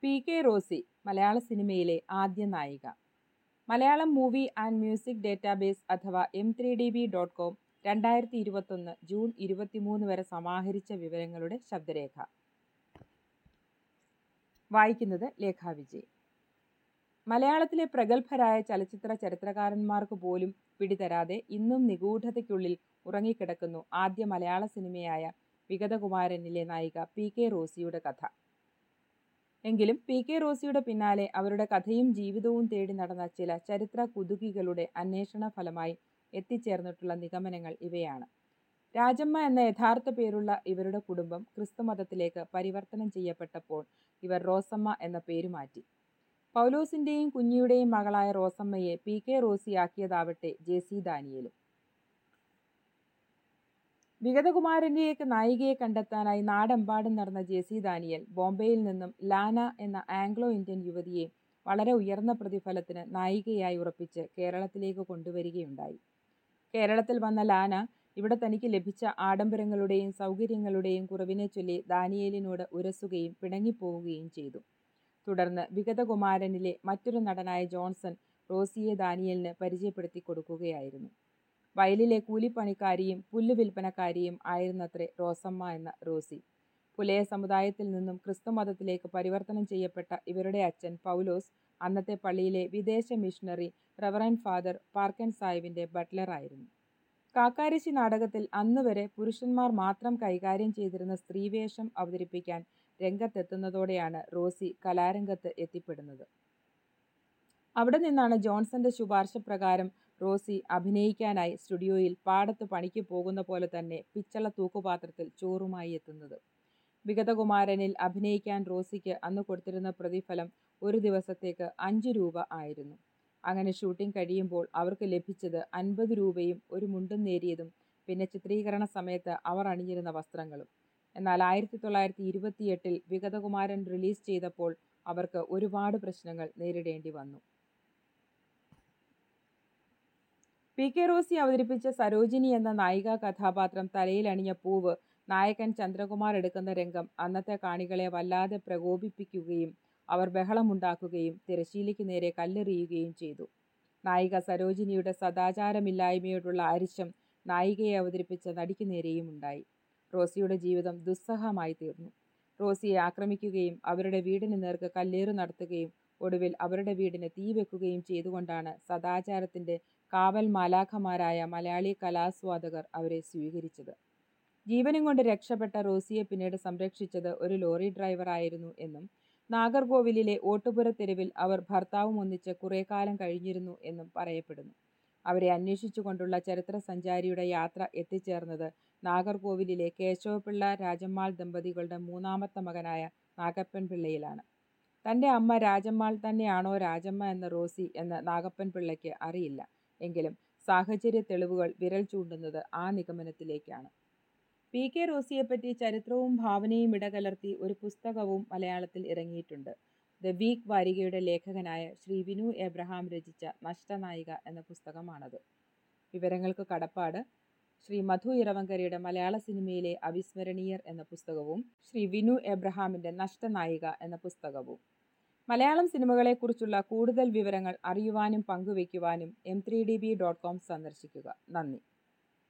P K Rossi മലയാള സിനിമയിലെ ആദ്യ നായിക Malayalam movie and music database അഥവാ M three D B dot com രണ്ടായിരത്തി ഇരുപത്തൊന്ന് ജൂൺ ഇരുപത്തിമൂന്ന് വരെ സമാഹരിച്ച വിവരങ്ങളുടെ ശബ്ദരേഖ വായിക്കുന്നത് ലേഖാ വിജയ് മലയാളത്തിലെ പ്രഗത്ഭരായ ചലച്ചിത്ര ചരിത്രകാരന്മാർക്ക് പോലും പിടിതരാതെ ഇന്നും നിഗൂഢതയ്ക്കുള്ളിൽ ഉറങ്ങിക്കിടക്കുന്നു ആദ്യ മലയാള സിനിമയായ വിഗതകുമാരനിലെ നായിക പി കെ റോസിയുടെ കഥ എങ്കിലും പി കെ റോസിയുടെ പിന്നാലെ അവരുടെ കഥയും ജീവിതവും തേടി നടന്ന ചില ചരിത്ര കുതുകികളുടെ അന്വേഷണ ഫലമായി എത്തിച്ചേർന്നിട്ടുള്ള നിഗമനങ്ങൾ ഇവയാണ് രാജമ്മ എന്ന യഥാർത്ഥ പേരുള്ള ഇവരുടെ കുടുംബം ക്രിസ്തുമതത്തിലേക്ക് പരിവർത്തനം ചെയ്യപ്പെട്ടപ്പോൾ ഇവർ റോസമ്മ എന്ന പേര് മാറ്റി പൗലോസിന്റെയും കുഞ്ഞിയുടെയും മകളായ റോസമ്മയെ പി കെ റോസിയാക്കിയതാവട്ടെ ജെ സി ദാനിയലും വിഗതകുമാരനിലേക്ക് നായികയെ കണ്ടെത്താനായി നാടെമ്പാടും നടന്ന ജെ സി ദാനിയൽ ബോംബെയിൽ നിന്നും ലാന എന്ന ആംഗ്ലോ ഇന്ത്യൻ യുവതിയെ വളരെ ഉയർന്ന പ്രതിഫലത്തിന് നായികയായി ഉറപ്പിച്ച് കേരളത്തിലേക്ക് കൊണ്ടുവരികയുണ്ടായി കേരളത്തിൽ വന്ന ലാന ഇവിടെ തനിക്ക് ലഭിച്ച ആഡംബരങ്ങളുടെയും സൗകര്യങ്ങളുടെയും കുറവിനെ ചൊല്ലി ദാനിയേലിനോട് ഉരസുകയും പിണങ്ങിപ്പോവുകയും ചെയ്തു തുടർന്ന് വിഗതകുമാരനിലെ മറ്റൊരു നടനായ ജോൺസൺ റോസിയെ ദാനിയലിന് പരിചയപ്പെടുത്തി കൊടുക്കുകയായിരുന്നു വയലിലെ കൂലിപ്പണിക്കാരിയും പുല്ല് വിൽപ്പനക്കാരിയും ആയിരുന്നത്രേ റോസമ്മ എന്ന റോസി പുലയ സമുദായത്തിൽ നിന്നും ക്രിസ്തുമതത്തിലേക്ക് പരിവർത്തനം ചെയ്യപ്പെട്ട ഇവരുടെ അച്ഛൻ പൗലോസ് അന്നത്തെ പള്ളിയിലെ വിദേശ മിഷണറി റവറൻ ഫാദർ പാർക്കൻ സാഹിബിന്റെ ബട്ട്ലറായിരുന്നു കാക്കാരശി നാടകത്തിൽ അന്നുവരെ പുരുഷന്മാർ മാത്രം കൈകാര്യം ചെയ്തിരുന്ന സ്ത്രീവേഷം അവതരിപ്പിക്കാൻ രംഗത്തെത്തുന്നതോടെയാണ് റോസി കലാരംഗത്ത് എത്തിപ്പെടുന്നത് അവിടെ നിന്നാണ് ജോൺസന്റെ ശുപാർശ പ്രകാരം റോസി അഭിനയിക്കാനായി സ്റ്റുഡിയോയിൽ പാടത്ത് പണിക്ക് പോകുന്ന പോലെ തന്നെ പിച്ചള തൂക്കുപാത്രത്തിൽ ചോറുമായി എത്തുന്നത് വിഗതകുമാരനിൽ അഭിനയിക്കാൻ റോസിക്ക് അന്ന് കൊടുത്തിരുന്ന പ്രതിഫലം ഒരു ദിവസത്തേക്ക് അഞ്ച് രൂപ ആയിരുന്നു അങ്ങനെ ഷൂട്ടിംഗ് കഴിയുമ്പോൾ അവർക്ക് ലഭിച്ചത് അൻപത് രൂപയും ഒരു മുണ്ടും നേരിയതും പിന്നെ ചിത്രീകരണ സമയത്ത് അവർ അണിഞ്ഞിരുന്ന വസ്ത്രങ്ങളും എന്നാൽ ആയിരത്തി തൊള്ളായിരത്തി ഇരുപത്തിയെട്ടിൽ വിഗതകുമാരൻ റിലീസ് ചെയ്തപ്പോൾ അവർക്ക് ഒരുപാട് പ്രശ്നങ്ങൾ നേരിടേണ്ടി വന്നു പി കെ റോസി അവതരിപ്പിച്ച സരോജിനി എന്ന നായികാ കഥാപാത്രം തലയിൽ അണിഞ്ഞ പൂവ് നായകൻ ചന്ദ്രകുമാർ എടുക്കുന്ന രംഗം അന്നത്തെ കാണികളെ വല്ലാതെ പ്രകോപിപ്പിക്കുകയും അവർ ബഹളമുണ്ടാക്കുകയും തിരശീലയ്ക്ക് നേരെ കല്ലെറിയുകയും ചെയ്തു നായിക സരോജിനിയുടെ സദാചാരമില്ലായ്മയോടുള്ള അരിശം നായികയെ അവതരിപ്പിച്ച നടിക്ക് നേരെയും ഉണ്ടായി റോസിയുടെ ജീവിതം ദുസ്സഹമായി തീർന്നു റോസിയെ ആക്രമിക്കുകയും അവരുടെ വീടിന് നേർക്ക് കല്ലേറ് നടത്തുകയും ഒടുവിൽ അവരുടെ വീടിന് തീ വെക്കുകയും ചെയ്തുകൊണ്ടാണ് സദാചാരത്തിന്റെ കാവൽ മാലാഖമാരായ മലയാളി കലാസ്വാദകർ അവരെ സ്വീകരിച്ചത് ജീവനും കൊണ്ട് രക്ഷപ്പെട്ട റോസിയെ പിന്നീട് സംരക്ഷിച്ചത് ഒരു ലോറി ഡ്രൈവറായിരുന്നു എന്നും നാഗർകോവിലിലെ ഓട്ടുപുര തെരുവിൽ അവർ ഭർത്താവും ഒന്നിച്ച് കുറേ കാലം കഴിഞ്ഞിരുന്നു എന്നും പറയപ്പെടുന്നു അവരെ അന്വേഷിച്ചുകൊണ്ടുള്ള ചരിത്ര സഞ്ചാരിയുടെ യാത്ര എത്തിച്ചേർന്നത് നാഗർകോവിലിലെ കേശവപിള്ള രാജമ്മാൾ ദമ്പതികളുടെ മൂന്നാമത്തെ മകനായ നാഗപ്പൻ പിള്ളയിലാണ് തൻ്റെ അമ്മ രാജമ്മാൾ തന്നെയാണോ രാജമ്മ എന്ന റോസി എന്ന് നാഗപ്പൻ പിള്ളയ്ക്ക് അറിയില്ല എങ്കിലും സാഹചര്യ തെളിവുകൾ വിരൽ ചൂണ്ടുന്നത് ആ നിഗമനത്തിലേക്കാണ് പി കെ റോസിയെപ്പറ്റി ചരിത്രവും ഭാവനയും ഇടകലർത്തി ഒരു പുസ്തകവും മലയാളത്തിൽ ഇറങ്ങിയിട്ടുണ്ട് ദ വീക്ക് വാരികയുടെ ലേഖകനായ ശ്രീ വിനു എബ്രഹാം രചിച്ച നഷ്ടനായിക എന്ന പുസ്തകമാണത് വിവരങ്ങൾക്ക് കടപ്പാട് ശ്രീ മധു ഇറവങ്കരയുടെ മലയാള സിനിമയിലെ അവിസ്മരണീയർ എന്ന പുസ്തകവും ശ്രീ വിനു എബ്രഹാമിൻ്റെ നഷ്ടനായിക എന്ന പുസ്തകവും മലയാളം സിനിമകളെക്കുറിച്ചുള്ള കൂടുതൽ വിവരങ്ങൾ അറിയുവാനും പങ്കുവയ്ക്കുവാനും M three D B dot com സന്ദർശിക്കുക നന്ദി